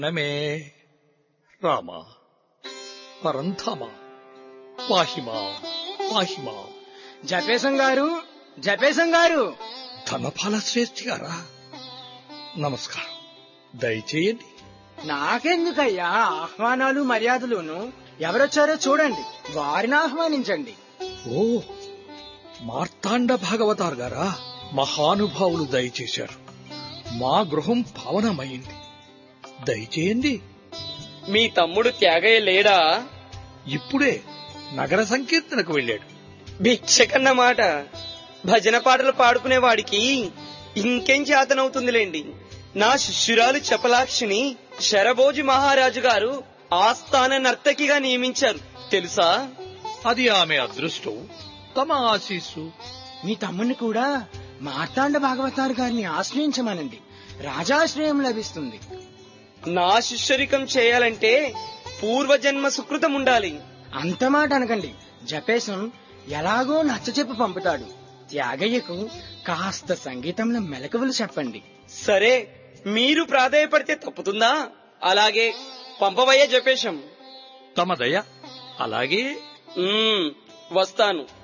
నమే రామ పరంధామ పాహిమా పాహిమా జపేశం గారు జపేశం గారు ధనపాల శ్రేష్ఠి గారా నమస్కారం దయచేయండి నాకెందుకయ్యా ఆహ్వానాలు మర్యాదలును ఎవరొచ్చారో చూడండి వారిని ఆహ్వానించండి ఓ మార్తాండ భాగవతార్ గారా మహానుభావులు దయచేశారు మా గృహం పావనమైంది దయచేయండి మీ తమ్ముడు త్యాగయ్య లేడా ఇప్పుడే నగర సంకీర్తనకు వెళ్ళాడు భిక్షకన్నమాట భజన పాటలు పాడుకునేవాడికి ఇంకేం చేతనవుతుందిలేండి నా శిష్యురాలు చపలాక్షిని శరభోజి మహారాజు గారు ఆస్థాన నర్తకిగా నియమించారు తెలుసా అది ఆమె అదృష్టం తమ ఆశీస్సు మీ తమ్ముని కూడా మార్తాండ భాగవతారు గారిని ఆశ్రయించమనండి రాజాశ్రయం లభిస్తుంది నా శిష్యరికం చేయాలంటే పూర్వజన్మ సుకృతం ఉండాలి అంత మాట అనకండి జపేశం ఎలాగో నచ్చచెప్పి పంపుతాడు త్యాగయ్యకు కాస్త సంగీతంలో మెలకువలు చెప్పండి సరే మీరు ప్రాధాయపడితే తప్పుతుందా అలాగే పంపవయ్య జపేశం తమ దయ అలాగే ఉమ్, వస్తాను